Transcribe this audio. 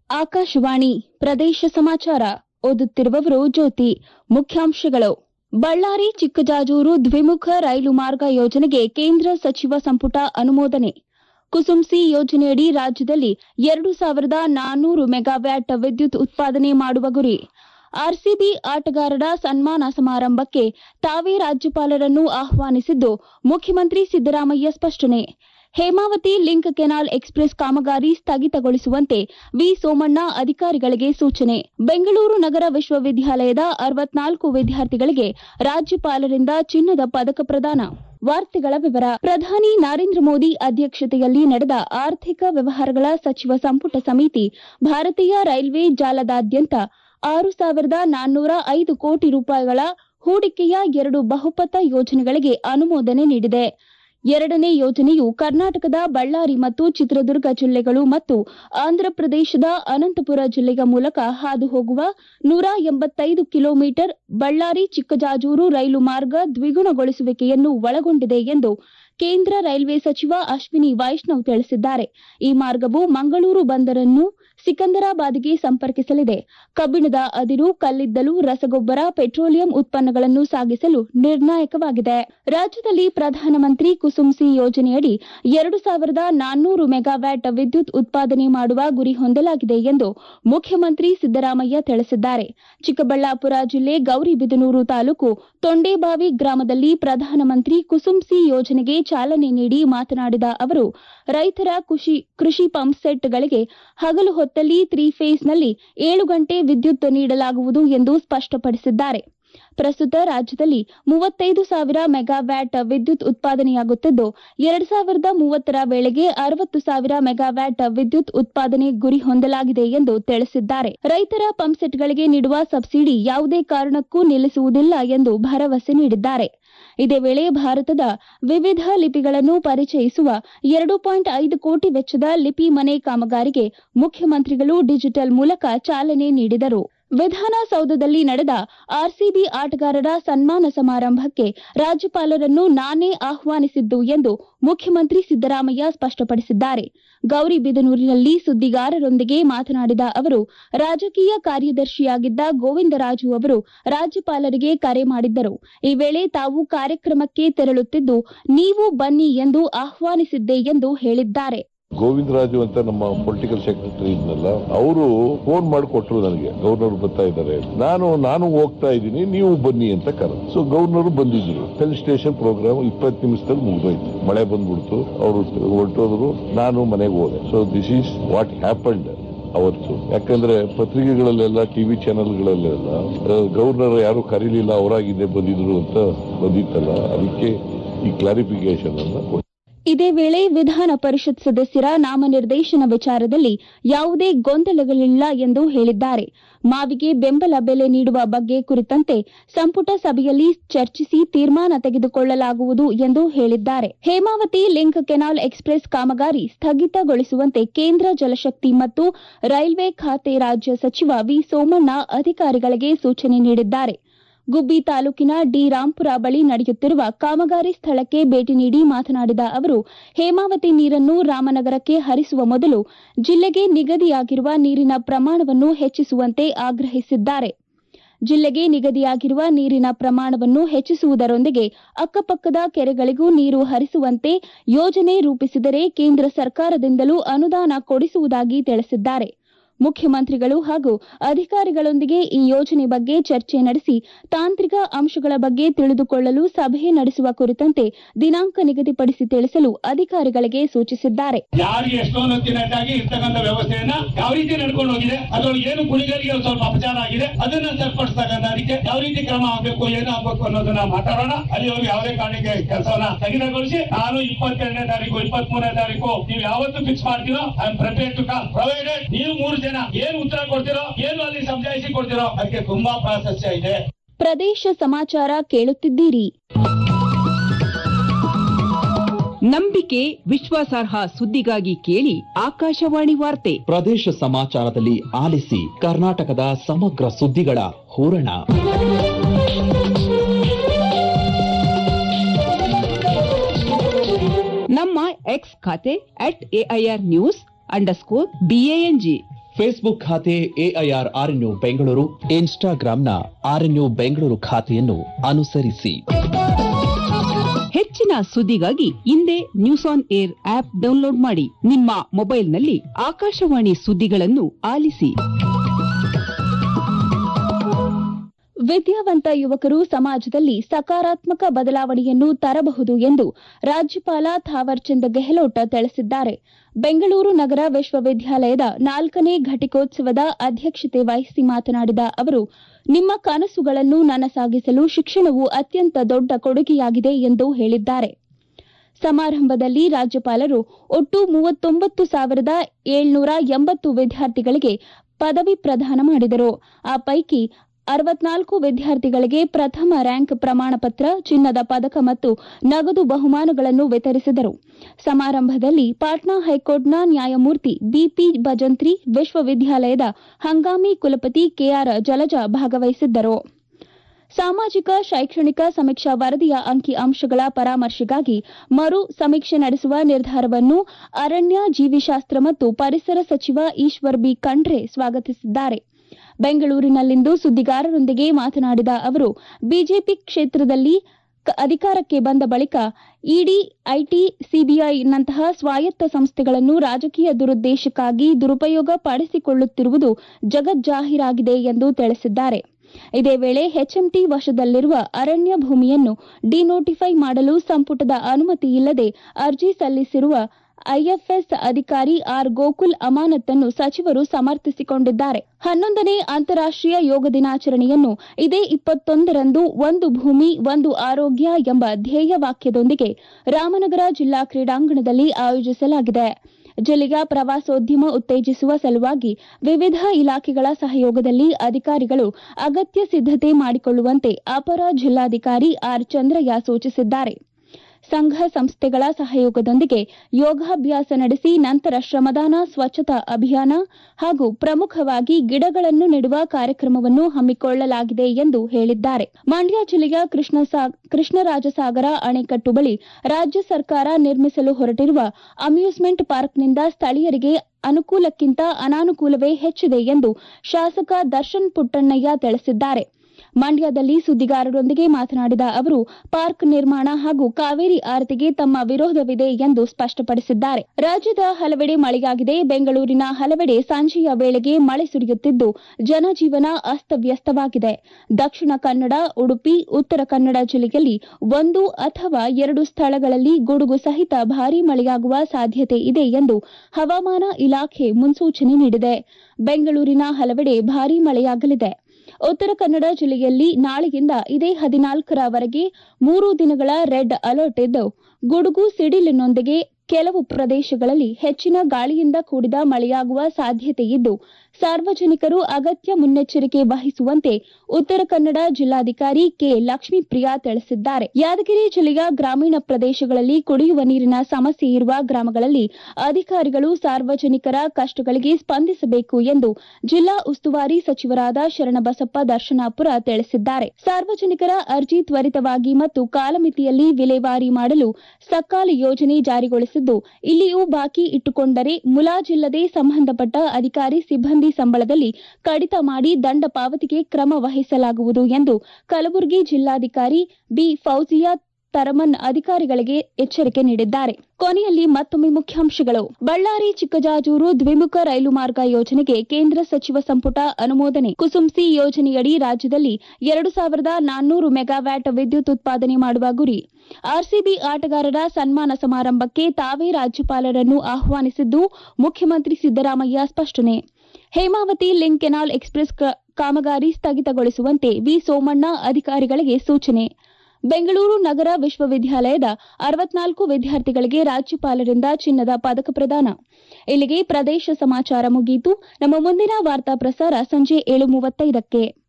ಆಕಾಶವಾಣಿ ಪ್ರದೇಶ ಸಮಾಚಾರ ಓದುತ್ತಿರುವವರು ಜ್ಯೋತಿ ಮುಖ್ಯಾಂಶಗಳು ಬಳ್ಳಾರಿ ಚಿಕ್ಕಜಾಜೂರು ದ್ವಿಮುಖ ರೈಲು ಮಾರ್ಗ ಯೋಜನೆಗೆ ಕೇಂದ್ರ ಸಚಿವ ಸಂಪುಟ ಅನುಮೋದನೆ ಕುಸುಂಸಿ ಯೋಜನೆಯಡಿ ರಾಜ್ಯದಲ್ಲಿ ಎರಡು ಸಾವಿರದ ನಾನ್ನೂರು ಮೆಗಾವ್ಯಾಟ್ ವಿದ್ಯುತ್ ಉತ್ಪಾದನೆ ಮಾಡುವ ಗುರಿ ಆರ್ಸಿಬಿ ಆಟಗಾರರ ಸನ್ಮಾನ ಸಮಾರಂಭಕ್ಕೆ ತಾವೇ ರಾಜ್ಯಪಾಲರನ್ನು ಆಹ್ವಾನಿಸಿದ್ದು ಮುಖ್ಯಮಂತ್ರಿ ಸಿದ್ದರಾಮಯ್ಯ ಸ್ಪಷ್ಟನೆ ಹೇಮಾವತಿ ಲಿಂಕ್ ಕೆನಾಲ್ ಎಕ್ಸ್ಪ್ರೆಸ್ ಕಾಮಗಾರಿ ಸ್ಥಗಿತಗೊಳಿಸುವಂತೆ ವಿ ಸೋಮಣ್ಣ ಅಧಿಕಾರಿಗಳಿಗೆ ಸೂಚನೆ ಬೆಂಗಳೂರು ನಗರ ವಿಶ್ವವಿದ್ಯಾಲಯದ ಅರವತ್ನಾಲ್ಕು ವಿದ್ಯಾರ್ಥಿಗಳಿಗೆ ರಾಜ್ಯಪಾಲರಿಂದ ಚಿನ್ನದ ಪದಕ ಪ್ರದಾನ ವಾರ್ತೆಗಳ ವಿವರ ಪ್ರಧಾನಿ ನರೇಂದ್ರ ಮೋದಿ ಅಧ್ಯಕ್ಷತೆಯಲ್ಲಿ ನಡೆದ ಆರ್ಥಿಕ ವ್ಯವಹಾರಗಳ ಸಚಿವ ಸಂಪುಟ ಸಮಿತಿ ಭಾರತೀಯ ರೈಲ್ವೆ ಜಾಲದಾದ್ಯಂತ ಆರು ಸಾವಿರದ ನಾನ್ನೂರ ಐದು ಕೋಟಿ ರೂಪಾಯಿಗಳ ಹೂಡಿಕೆಯ ಎರಡು ಬಹುಪಥ ಯೋಜನೆಗಳಿಗೆ ಅನುಮೋದನೆ ನೀಡಿದೆ ಎರಡನೇ ಯೋಜನೆಯು ಕರ್ನಾಟಕದ ಬಳ್ಳಾರಿ ಮತ್ತು ಚಿತ್ರದುರ್ಗ ಜಿಲ್ಲೆಗಳು ಮತ್ತು ಆಂಧ್ರಪ್ರದೇಶದ ಅನಂತಪುರ ಜಿಲ್ಲೆಯ ಮೂಲಕ ಹಾದು ಹೋಗುವ ನೂರ ಎಂಬತ್ತೈದು ಕಿಲೋಮೀಟರ್ ಬಳ್ಳಾರಿ ಚಿಕ್ಕಜಾಜೂರು ರೈಲು ಮಾರ್ಗ ದ್ವಿಗುಣಗೊಳಿಸುವಿಕೆಯನ್ನು ಒಳಗೊಂಡಿದೆ ಎಂದು ಕೇಂದ್ರ ರೈಲ್ವೆ ಸಚಿವ ಅಶ್ವಿನಿ ವೈಷ್ಣವ್ ತಿಳಿಸಿದ್ದಾರೆ ಈ ಮಾರ್ಗವು ಮಂಗಳೂರು ಬಂದರನ್ನು ಸಿಕಂದರಾಬಾದ್ಗೆ ಸಂಪರ್ಕಿಸಲಿದೆ ಕಬ್ಬಿಣದ ಅದಿರು ಕಲ್ಲಿದ್ದಲು ರಸಗೊಬ್ಬರ ಪೆಟ್ರೋಲಿಯಂ ಉತ್ಪನ್ನಗಳನ್ನು ಸಾಗಿಸಲು ನಿರ್ಣಾಯಕವಾಗಿದೆ ರಾಜ್ಯದಲ್ಲಿ ಪ್ರಧಾನಮಂತ್ರಿ ಕುಸುಂಸಿ ಯೋಜನೆಯಡಿ ಎರಡು ಸಾವಿರದ ನಾನ್ನೂರು ಮೆಗಾವ್ಯಾಟ್ ವಿದ್ಯುತ್ ಉತ್ಪಾದನೆ ಮಾಡುವ ಗುರಿ ಹೊಂದಲಾಗಿದೆ ಎಂದು ಮುಖ್ಯಮಂತ್ರಿ ಸಿದ್ದರಾಮಯ್ಯ ತಿಳಿಸಿದ್ದಾರೆ ಚಿಕ್ಕಬಳ್ಳಾಪುರ ಜಿಲ್ಲೆ ಗೌರಿಬಿದನೂರು ತಾಲೂಕು ತೊಂಡೇಬಾವಿ ಗ್ರಾಮದಲ್ಲಿ ಪ್ರಧಾನಮಂತ್ರಿ ಕುಸುಂಸಿ ಯೋಜನೆಗೆ ಚಾಲನೆ ನೀಡಿ ಮಾತನಾಡಿದ ಅವರು ರೈತರ ಕೃಷಿ ಪಂಪ್ಸೆಟ್ಗಳಿಗೆ ಹಗಲು ಹೊತ್ತಲ್ಲಿ ತ್ರೀ ಫೇಸ್ನಲ್ಲಿ ಏಳು ಗಂಟೆ ವಿದ್ಯುತ್ ನೀಡಲಾಗುವುದು ಎಂದು ಸ್ಪಷ್ಟಪಡಿಸಿದ್ದಾರೆ ಪ್ರಸ್ತುತ ರಾಜ್ಯದಲ್ಲಿ ಮೂವತ್ತೈದು ಸಾವಿರ ಮೆಗಾವ್ಯಾಟ್ ವಿದ್ಯುತ್ ಉತ್ಪಾದನೆಯಾಗುತ್ತಿದ್ದು ಎರಡು ಸಾವಿರದ ಮೂವತ್ತರ ವೇಳೆಗೆ ಅರವತ್ತು ಸಾವಿರ ಮೆಗಾವ್ಯಾಟ್ ವಿದ್ಯುತ್ ಉತ್ಪಾದನೆ ಗುರಿ ಹೊಂದಲಾಗಿದೆ ಎಂದು ತಿಳಿಸಿದ್ದಾರೆ ರೈತರ ಪಂಪ್ಸೆಟ್ಗಳಿಗೆ ನೀಡುವ ಸಬ್ಸಿಡಿ ಯಾವುದೇ ಕಾರಣಕ್ಕೂ ನಿಲ್ಲಿಸುವುದಿಲ್ಲ ಎಂದು ಭರವಸೆ ನೀಡಿದ್ದಾರೆ ಇದೇ ವೇಳೆ ಭಾರತದ ವಿವಿಧ ಲಿಪಿಗಳನ್ನು ಪರಿಚಯಿಸುವ ಎರಡು ಪಾಯಿಂಟ್ ಐದು ಕೋಟಿ ವೆಚ್ಚದ ಲಿಪಿ ಮನೆ ಕಾಮಗಾರಿಗೆ ಮುಖ್ಯಮಂತ್ರಿಗಳು ಡಿಜಿಟಲ್ ಮೂಲಕ ಚಾಲನೆ ನೀಡಿದರು ವಿಧಾನಸೌಧದಲ್ಲಿ ನಡೆದ ಆರ್ಸಿಬಿ ಆಟಗಾರರ ಸನ್ಮಾನ ಸಮಾರಂಭಕ್ಕೆ ರಾಜ್ಯಪಾಲರನ್ನು ನಾನೇ ಆಹ್ವಾನಿಸಿದ್ದು ಎಂದು ಮುಖ್ಯಮಂತ್ರಿ ಸಿದ್ದರಾಮಯ್ಯ ಸ್ಪಷ್ಟಪಡಿಸಿದ್ದಾರೆ ಗೌರಿಬಿದನೂರಿನಲ್ಲಿ ಸುದ್ದಿಗಾರರೊಂದಿಗೆ ಮಾತನಾಡಿದ ಅವರು ರಾಜಕೀಯ ಕಾರ್ಯದರ್ಶಿಯಾಗಿದ್ದ ಗೋವಿಂದರಾಜು ಅವರು ರಾಜ್ಯಪಾಲರಿಗೆ ಕರೆ ಮಾಡಿದ್ದರು ಈ ವೇಳೆ ತಾವು ಕಾರ್ಯಕ್ರಮಕ್ಕೆ ತೆರಳುತ್ತಿದ್ದು ನೀವು ಬನ್ನಿ ಎಂದು ಆಹ್ವಾನಿಸಿದ್ದೆ ಎಂದು ಹೇಳಿದ್ದಾರೆ ಗೋವಿಂದರಾಜು ಅಂತ ನಮ್ಮ ಪೊಲಿಟಿಕಲ್ ಸೆಕ್ರೆಟರಿ ಇದ್ನಲ್ಲ ಅವರು ಫೋನ್ ಮಾಡಿಕೊಟ್ರು ನನಗೆ ಗವರ್ನರ್ ಬರ್ತಾ ಇದ್ದಾರೆ ನಾನು ನಾನು ಹೋಗ್ತಾ ಇದ್ದೀನಿ ನೀವು ಬನ್ನಿ ಅಂತ ಕರೆದು ಸೊ ಗವರ್ನರ್ ಬಂದಿದ್ರು ಟೆನ್ ಸ್ಟೇಷನ್ ಪ್ರೋಗ್ರಾಮ್ ಇಪ್ಪತ್ತು ನಿಮಿಷದಲ್ಲಿ ಮುಗಿದೋಯ್ತು ಮಳೆ ಬಂದ್ಬಿಡ್ತು ಅವರು ಹೊರಟೋದ್ರು ನಾನು ಮನೆಗೆ ಹೋದೆ so this is what happened ಅವತ್ತು ಯಾಕಂದ್ರೆ ಪತ್ರಿಕೆಗಳಲ್ಲೆಲ್ಲ ಟಿವಿ ಚಾನೆಲ್ಗಳಲ್ಲೆಲ್ಲ ಗವರ್ನರ್ ಯಾರು ಕರೀಲಿಲ್ಲ ಅವರಾಗಿದೆ ಬಂದಿದ್ರು ಅಂತ ಬಂದಿತ್ತಲ್ಲ ಅದಕ್ಕೆ ಈ ಕ್ಲಾರಿಫಿಕೇಶನ್ ಅನ್ನ ಇದೇ ವೇಳೆ ವಿಧಾನ ಪರಿಷತ್ ಸದಸ್ಯರ ನಾಮನಿರ್ದೇಶನ ವಿಚಾರದಲ್ಲಿ ಯಾವುದೇ ಗೊಂದಲಗಳಿಲ್ಲ ಎಂದು ಹೇಳಿದ್ದಾರೆ ಮಾವಿಗೆ ಬೆಂಬಲ ಬೆಲೆ ನೀಡುವ ಬಗ್ಗೆ ಕುರಿತಂತೆ ಸಂಪುಟ ಸಭೆಯಲ್ಲಿ ಚರ್ಚಿಸಿ ತೀರ್ಮಾನ ತೆಗೆದುಕೊಳ್ಳಲಾಗುವುದು ಎಂದು ಹೇಳಿದ್ದಾರೆ ಹೇಮಾವತಿ ಲಿಂಕ್ ಕೆನಾಲ್ ಎಕ್ಸ್ಪ್ರೆಸ್ ಕಾಮಗಾರಿ ಸ್ಥಗಿತಗೊಳಿಸುವಂತೆ ಕೇಂದ್ರ ಜಲಶಕ್ತಿ ಮತ್ತು ರೈಲ್ವೆ ಖಾತೆ ರಾಜ್ಯ ಸಚಿವ ವಿ ಸೋಮಣ್ಣ ಅಧಿಕಾರಿಗಳಿಗೆ ಸೂಚನೆ ನೀಡಿದ್ದಾರೆ ಗುಬ್ಬಿ ತಾಲೂಕಿನ ಡಿ ರಾಂಪುರ ಬಳಿ ನಡೆಯುತ್ತಿರುವ ಕಾಮಗಾರಿ ಸ್ಥಳಕ್ಕೆ ಭೇಟಿ ನೀಡಿ ಮಾತನಾಡಿದ ಅವರು ಹೇಮಾವತಿ ನೀರನ್ನು ರಾಮನಗರಕ್ಕೆ ಹರಿಸುವ ಮೊದಲು ಜಿಲ್ಲೆಗೆ ನಿಗದಿಯಾಗಿರುವ ನೀರಿನ ಪ್ರಮಾಣವನ್ನು ಹೆಚ್ಚಿಸುವಂತೆ ಆಗ್ರಹಿಸಿದ್ದಾರೆ ಜಿಲ್ಲೆಗೆ ನಿಗದಿಯಾಗಿರುವ ನೀರಿನ ಪ್ರಮಾಣವನ್ನು ಹೆಚ್ಚಿಸುವುದರೊಂದಿಗೆ ಅಕ್ಕಪಕ್ಕದ ಕೆರೆಗಳಿಗೂ ನೀರು ಹರಿಸುವಂತೆ ಯೋಜನೆ ರೂಪಿಸಿದರೆ ಕೇಂದ್ರ ಸರ್ಕಾರದಿಂದಲೂ ಅನುದಾನ ಕೊಡಿಸುವುದಾಗಿ ತಿಳಿಸಿದ್ದಾರೆ ಮುಖ್ಯಮಂತ್ರಿಗಳು ಹಾಗೂ ಅಧಿಕಾರಿಗಳೊಂದಿಗೆ ಈ ಯೋಜನೆ ಬಗ್ಗೆ ಚರ್ಚೆ ನಡೆಸಿ ತಾಂತ್ರಿಕ ಅಂಶಗಳ ಬಗ್ಗೆ ತಿಳಿದುಕೊಳ್ಳಲು ಸಭೆ ನಡೆಸುವ ಕುರಿತಂತೆ ದಿನಾಂಕ ನಿಗದಿಪಡಿಸಿ ತಿಳಿಸಲು ಅಧಿಕಾರಿಗಳಿಗೆ ಸೂಚಿಸಿದ್ದಾರೆ ಯಾರಿಗೆ ಎಷ್ಟೊಂದು ಅಚ್ಚುಕಟ್ಟಾಗಿ ಇರ್ತಕ್ಕಂಥ ವ್ಯವಸ್ಥೆಯನ್ನ ಯಾವ ರೀತಿ ನಡ್ಕೊಂಡು ಹೋಗಿದೆ ಅದ್ರೊಳಗೆ ಏನು ಕುಣಿಗರಿಗೆ ಸ್ವಲ್ಪ ಅಪಚಾರ ಆಗಿದೆ ಅದನ್ನ ಸರಿಪಡಿಸ್ತಕ್ಕಂಥ ಅದಕ್ಕೆ ಯಾವ ರೀತಿ ಕ್ರಮ ಆಗಬೇಕು ಏನು ಆಗ್ಬೇಕು ಅನ್ನೋದನ್ನ ಮಾತಾಡೋಣ ಅಲ್ಲಿವರೆಗೂ ಯಾವುದೇ ಕಾರಣಕ್ಕೆ ಕೆಲಸವನ್ನ ಸ್ಥಗಿತಗೊಳಿಸಿ ನಾನು ಇಪ್ಪತ್ತೆರಡನೇ ತಾರೀಕು ಇಪ್ಪತ್ತ್ ಮೂರನೇ ತಾರೀಕು ನೀವು ಯಾವತ್ತು ಫಿಕ್ಸ್ ಮಾಡ್ತೀರೋ I am prepare to come provided ನೀವು ಮೂರು ಜನ ಏನು ಉತ್ತರ ಕೊಡ್ತೀರೋ ಏನು ಅಲ್ಲಿ ಸಮಜಾಯಿಸಿ ಕೊಡ್ತೀರೋ ಅದಕ್ಕೆ ತುಂಬಾ ಪ್ರಾಶಸ್ತ್ಯ ಇದೆ ಪ್ರದೇಶ ಸಮಾಚಾರ ಕೇಳುತ್ತಿದ್ದೀರಿ ನಂಬಿಕೆ ವಿಶ್ವಾಸಾರ್ಹ ಸುದ್ದಿಗಾಗಿ ಕೇಳಿ ಆಕಾಶವಾಣಿ ವಾರ್ತೆ ಪ್ರದೇಶ ಸಮಾಚಾರದಲ್ಲಿ ಆಲಿಸಿ ಕರ್ನಾಟಕದ ಸಮಗ್ರ ಸುದ್ದಿಗಳ ಹೂರಣ ನಮ್ಮ ಎಕ್ಸ್ ಖಾತೆ at AIR news underscore B A N G Facebook ಖಾತೆ ಎಐಆರ್ ಆರ್ಎನ್ಯು ಬೆಂಗಳೂರು ಇನ್ಸ್ಟಾಗ್ರಾಂನ ಆರ್ಎನ್ಯು ಬೆಂಗಳೂರು ಖಾತೆಯನ್ನು ಅನುಸರಿಸಿ ಹೆಚ್ಚಿನ ಸುದ್ದಿಗಾಗಿ ಹಿಂದೆ news on air app download ಮಾಡಿ ನಿಮ್ಮ ಮೊಬೈಲ್ನಲ್ಲಿ ಆಕಾಶವಾಣಿ ಸುದ್ದಿಗಳನ್ನು ಆಲಿಸಿ ವಿದ್ಯಾವಂತ ಯುವಕರು ಸಮಾಜದಲ್ಲಿ ಸಕಾರಾತ್ಮಕ ಬದಲಾವಣೆಯನ್ನು ತರಬಹುದು ಎಂದು ರಾಜ್ಯಪಾಲ ಥಾವರ್ಚಂದ್ ಗೆಹ್ಲೋಟ್ ತಿಳಿಸಿದ್ದಾರೆ ಬೆಂಗಳೂರು ನಗರ ವಿಶ್ವವಿದ್ಯಾಲಯದ ನಾಲ್ಕನೇ ಘಟಿಕೋತ್ಸವದ ಅಧ್ಯಕ್ಷತೆ ವಹಿಸಿ ಮಾತನಾಡಿದ ಅವರು ನಿಮ್ಮ ಕನಸುಗಳನ್ನು ನನಸಾಗಿಸಲು ಶಿಕ್ಷಣವು ಅತ್ಯಂತ ದೊಡ್ಡ ಕೊಡುಗೆಯಾಗಿದೆ ಎಂದು ಹೇಳಿದ್ದಾರೆ ಸಮಾರಂಭದಲ್ಲಿ ರಾಜ್ಯಪಾಲರು ಒಟ್ಟು ಮೂವತ್ತೊಂಬತ್ತು ಸಾವಿರದ ಏಳ್ನೂರ ಎಂಬತ್ತು ವಿದ್ಯಾರ್ಥಿಗಳಿಗೆ ಪದವಿ ಪ್ರದಾನ ಮಾಡಿದರು ಆ ಪೈಕಿ ಅರವತ್ನಾಲ್ಕು ವಿದ್ಯಾರ್ಥಿಗಳಿಗೆ ಪ್ರಥಮ ರ್ಯಾಂಕ್ ಪ್ರಮಾಣ ಪತ್ರ ಚಿನ್ನದ ಪದಕ ಮತ್ತು ನಗದು ಬಹುಮಾನಗಳನ್ನು ವಿತರಿಸಿದರು ಸಮಾರಂಭದಲ್ಲಿ ಪಾಟ್ನಾ ಹೈಕೋರ್ಟ್ನ ನ್ಯಾಯಮೂರ್ತಿ ಬಿಪಿ ಭಜಂತ್ರಿ ವಿಶ್ವವಿದ್ಯಾಲಯದ ಹಂಗಾಮಿ ಕುಲಪತಿ ಕೆಆರ್ ಜಲಜಾ ಭಾಗವಹಿಸಿದ್ದರು ಸಾಮಾಜಿಕ ಶೈಕ್ಷಣಿಕ ಸಮೀಕ್ಷಾ ವರದಿಯ ಅಂಕಿ ಅಂಶಗಳ ಪರಾಮರ್ಶೆಗಾಗಿ ಮರು ಸಮೀಕ್ಷೆ ನಡೆಸುವ ನಿರ್ಧಾರವನ್ನು ಅರಣ್ಯ ಜೀವಿಶಾಸ್ತ್ರ ಮತ್ತು ಪರಿಸರ ಸಚಿವ ಈಶ್ವರ್ ಬಿ ಖಂಡ್ರೆ ಸ್ವಾಗತಿಸಿದ್ದಾರೆ ಬೆಂಗಳೂರಿನಲ್ಲಿಂದು ಸುದ್ದಿಗಾರರೊಂದಿಗೆ ಮಾತನಾಡಿದ ಅವರು ಬಿಜೆಪಿ ಕ್ಷೇತ್ರದಲ್ಲಿ ಕ- ಅಧಿಕಾರಕ್ಕೆ ಬಂದ ಬಳಿಕ ಇಡಿ ಐಟಿ ಸಿಬಿಐನಂತಹ ಸ್ವಾಯತ್ತ ಸಂಸ್ಥೆಗಳನ್ನು ರಾಜಕೀಯ ದುರುದ್ದೇಶಕ್ಕಾಗಿ ದುರುಪಯೋಗ ಪಡಿಸಿಕೊಳ್ಳುತ್ತಿರುವುದು ಜಗಜ್ಜಾಹೀರಾಗಿದೆ ಎಂದು ತಿಳಿಸಿದ್ದಾರೆ ಇದೇ ವೇಳೆ ಎಚ್ಎಂಟಿ ವಶದಲ್ಲಿರುವ ಅರಣ್ಯ ಭೂಮಿಯನ್ನು ಡಿನೋಟಿಫೈ ಮಾಡಲು ಸಂಪುಟದ ಅನುಮತಿ ಇಲ್ಲದೆ ಅರ್ಜಿ ಸಲ್ಲಿಸಿರುವ ಐಎಫ್ಎಸ್ ಅಧಿಕಾರಿ ಆರ್ ಗೋಕುಲ್ ಅಮಾನತನ್ನು ಸಚಿವರು ಸಮರ್ಥಿಸಿಕೊಂಡಿದ್ದಾರೆ ಹನ್ನೊಂದನೇ ಅಂತಾರಾಷ್ಟೀಯ ಯೋಗ ದಿನಾಚರಣೆಯನ್ನು ಇದೇ ಇಪ್ಪತ್ತೊಂದರಂದು ಒಂದು ಭೂಮಿ ಒಂದು ಆರೋಗ್ಯ ಎಂಬ ಧ್ಯೇಯ ವಾಕ್ಯದೊಂದಿಗೆ ರಾಮನಗರ ಜಿಲ್ಲಾ ಕ್ರೀಡಾಂಗಣದಲ್ಲಿ ಆಯೋಜಿಸಲಾಗಿದೆ ಜಿಲ್ಲೆಯ ಪ್ರವಾಸೋದ್ಯಮ ಉತ್ತೇಜಿಸುವ ಸಲುವಾಗಿ ವಿವಿಧ ಇಲಾಖೆಗಳ ಸಹಯೋಗದಲ್ಲಿ ಅಧಿಕಾರಿಗಳು ಅಗತ್ಯ ಸಿದ್ದತೆ ಮಾಡಿಕೊಳ್ಳುವಂತೆ ಅಪರ ಜಿಲ್ಲಾಧಿಕಾರಿ ಆರ್ ಚಂದ್ರಯ್ಯ ಸೂಚಿಸಿದ್ದಾರೆ ಸಂಘ ಸಂಸ್ಥೆಗಳ ಸಹಯೋಗದೊಂದಿಗೆ ಯೋಗಾಭ್ಯಾಸ ನಡೆಸಿ ನಂತರ ಶ್ರಮದಾನ ಸ್ವಚ್ಛತಾ ಅಭಿಯಾನ ಹಾಗೂ ಪ್ರಮುಖವಾಗಿ ಗಿಡಗಳನ್ನು ನೆಡುವ ಕಾರ್ಯಕ್ರಮವನ್ನು ಹಮ್ಮಿಕೊಳ್ಳಲಾಗಿದೆ ಎಂದು ಹೇಳಿದ್ದಾರೆ ಮಂಡ್ಯ ಜಿಲ್ಲೆಯ ಕೃಷ್ಣಸಾ- ಕೃಷ್ಣರಾಜಸಾಗರ ಅಣೆಕಟ್ಟು ಬಳಿ ರಾಜ್ಯ ಸರ್ಕಾರ ನಿರ್ಮಿಸಲು ಹೊರಟಿರುವ ಅಮ್ಯೂಸ್ಮೆಂಟ್ ಪಾರ್ಕ್ನಿಂದ ಸ್ಥಳೀಯರಿಗೆ ಅನುಕೂಲಕ್ಕಿಂತ ಅನಾನುಕೂಲವೇ ಹೆಚ್ಚಿದೆ ಎಂದು ಶಾಸಕ ದರ್ಶನ್ ಪುಟ್ಟಣ್ಣಯ್ಯ ತಿಳಿಸಿದ್ದಾರೆ ಮಂಡ್ಯದಲ್ಲಿ ಸುದ್ದಿಗಾರರೊಂದಿಗೆ ಮಾತನಾಡಿದ ಅವರು ಪಾರ್ಕ್ ನಿರ್ಮಾಣ ಹಾಗೂ ಕಾವೇರಿ ಆರತಿಗೆ ತಮ್ಮ ವಿರೋಧವಿದೆ ಎಂದು ಸ್ಪಷ್ಟಪಡಿಸಿದ್ದಾರೆ ರಾಜ್ಯದ ಹಲವೆಡೆ ಮಳೆಯಾಗಿದೆ ಬೆಂಗಳೂರಿನ ಹಲವೆಡೆ ಸಂಜೆಯ ವೇಳೆಗೆ ಮಳೆ ಸುರಿಯುತ್ತಿದ್ದು ಜನಜೀವನ ಅಸ್ತವ್ಯಸ್ತವಾಗಿದೆ ದಕ್ಷಿಣ ಕನ್ನಡ ಉಡುಪಿ ಉತ್ತರ ಕನ್ನಡ ಜಿಲ್ಲೆಯಲ್ಲಿ ಒಂದು ಅಥವಾ ಎರಡು ಸ್ಥಳಗಳಲ್ಲಿ ಗುಡುಗು ಸಹಿತ ಭಾರೀ ಮಳೆಯಾಗುವ ಸಾಧ್ಯತೆ ಇದೆ ಎಂದು ಹವಾಮಾನ ಇಲಾಖೆ ಮುನ್ಸೂಚನೆ ನೀಡಿದೆ ಬೆಂಗಳೂರಿನ ಹಲವೆಡೆ ಭಾರೀ ಮಳೆಯಾಗಲಿದೆ ಉತ್ತರ ಕನ್ನಡ ಜಿಲ್ಲೆಯಲ್ಲಿ ನಾಳೆಯಿಂದ ಇದೇ ಹದಿನಾಲ್ಕರವರೆಗೆ ಮೂರು ದಿನಗಳ ರೆಡ್ ಅಲರ್ಟ್ ಇದ್ದು ಗುಡುಗು ಸಿಡಿಲಿನೊಂದಿಗೆ ಕೆಲವು ಪ್ರದೇಶಗಳಲ್ಲಿ ಹೆಚ್ಚಿನ ಗಾಳಿಯಿಂದ ಕೂಡಿದ ಮಳೆಯಾಗುವ ಸಾಧ್ಯತೆ ಇದ್ದು ಸಾರ್ವಜನಿಕರು ಅಗತ್ಯ ಮುನ್ನೆಚ್ಚರಿಕೆ ವಹಿಸುವಂತೆ ಉತ್ತರ ಕನ್ನಡ ಜಿಲ್ಲಾಧಿಕಾರಿ ಕೆ ಲಕ್ಷ್ಮೀಪ್ರಿಯಾ ತಿಳಿಸಿದ್ದಾರೆ ಯಾದಗಿರಿ ಜಿಲ್ಲೆಯ ಗ್ರಾಮೀಣ ಪ್ರದೇಶಗಳಲ್ಲಿ ಕುಡಿಯುವ ನೀರಿನ ಸಮಸ್ಯೆ ಇರುವ ಗ್ರಾಮಗಳಲ್ಲಿ ಅಧಿಕಾರಿಗಳು ಸಾರ್ವಜನಿಕರ ಕಷ್ಟಗಳಿಗೆ ಸ್ಪಂದಿಸಬೇಕು ಎಂದು ಜಿಲ್ಲಾ ಉಸ್ತುವಾರಿ ಸಚಿವರಾದ ಶರಣಬಸಪ್ಪ ದರ್ಶನಾಪುರ ತಿಳಿಸಿದ್ದಾರೆ ಸಾರ್ವಜನಿಕರ ಅರ್ಜಿ ತ್ವರಿತವಾಗಿ ಮತ್ತು ಕಾಲಮಿತಿಯಲ್ಲಿ ವಿಲೇವಾರಿ ಮಾಡಲು ಸಕಾಲ ಯೋಜನೆ ಜಾರಿಗೊಳಿಸಿದ್ದು ಇಲ್ಲಿಯೂ ಬಾಕಿ ಇಟ್ಟುಕೊಂಡರೆ ಮುಲಾಜಿಲ್ಲದೆ ಸಂಬಂಧಪಟ್ಟ ಅಧಿಕಾರಿ ಸಿಬ್ಬಂದಿ ಸಂಬಳದಲ್ಲಿ ಕಡಿತ ಮಾಡಿ ದಂಡ ಪಾವತಿಗೆ ಕ್ರಮ ವಹಿಸಲಾಗುವುದು ಎಂದು ಕಲಬುರಗಿ ಜಿಲ್ಲಾಧಿಕಾರಿ ಬಿ ಫೌಜಿಯಾ ತರಮನ್ ಅಧಿಕಾರಿಗಳಿಗೆ ಎಚ್ಚರಿಕೆ ನೀಡಿದ್ದಾರೆ ಕೊನೆಯಲ್ಲಿ ಮತ್ತೊಮ್ಮೆ ಮುಖ್ಯಾಂಶಗಳು ಬಳ್ಳಾರಿ ಚಿಕ್ಕಜಾಜೂರು ದ್ವಿಮುಖ ರೈಲು ಮಾರ್ಗ ಯೋಜನೆಗೆ ಕೇಂದ್ರ ಸಚಿವ ಸಂಪುಟ ಅನುಮೋದನೆ ಕುಸುಂಸಿ ಯೋಜನೆಯಡಿ ರಾಜ್ಯದಲ್ಲಿ ಎರಡು ಸಾವಿರದ ನಾನ್ನೂರು ಮೆಗಾವ್ಯಾಟ್ ವಿದ್ಯುತ್ ಉತ್ಪಾದನೆ ಮಾಡುವ ಗುರಿ ಆರ್ಸಿಬಿ ಆಟಗಾರರ ಸನ್ಮಾನ ಸಮಾರಂಭಕ್ಕೆ ತಾವೇ ರಾಜ್ಯಪಾಲರನ್ನು ಆಹ್ವಾನಿಸಿದ್ದು ಮುಖ್ಯಮಂತ್ರಿ ಸಿದ್ದರಾಮಯ್ಯ ಸ್ಪಷ್ಟನೆ ಹೇಮಾವತಿ ಲಿಂಕ್ ಕೆನಾಲ್ ಎಕ್ಸ್ಪ್ರೆಸ್ ಕ- ಕಾಮಗಾರಿ ಸ್ಥಗಿತಗೊಳಿಸುವಂತೆ ವಿ ಸೋಮಣ್ಣ ಅಧಿಕಾರಿಗಳಿಗೆ ಸೂಚನೆ ಬೆಂಗಳೂರು ನಗರ ವಿಶ್ವವಿದ್ಯಾಲಯದ ಅರವತ್ನಾಲ್ಕು ವಿದ್ಯಾರ್ಥಿಗಳಿಗೆ ರಾಜ್ಯಪಾಲರಿಂದ ಚಿನ್ನದ ಪದಕ ಪ್ರದಾನ ಇಲ್ಲಿಗೆ ಪ್ರದೇಶ ಸಮಾಚಾರ ಮುಗಿಯಿತು ನಮ್ಮ ಮುಂದಿನ ವಾರ್ತಾ ಪ್ರಸಾರ ಸಂಜೆ ಏಳು ಮೂವತ್ತೈದಕ್ಕೆ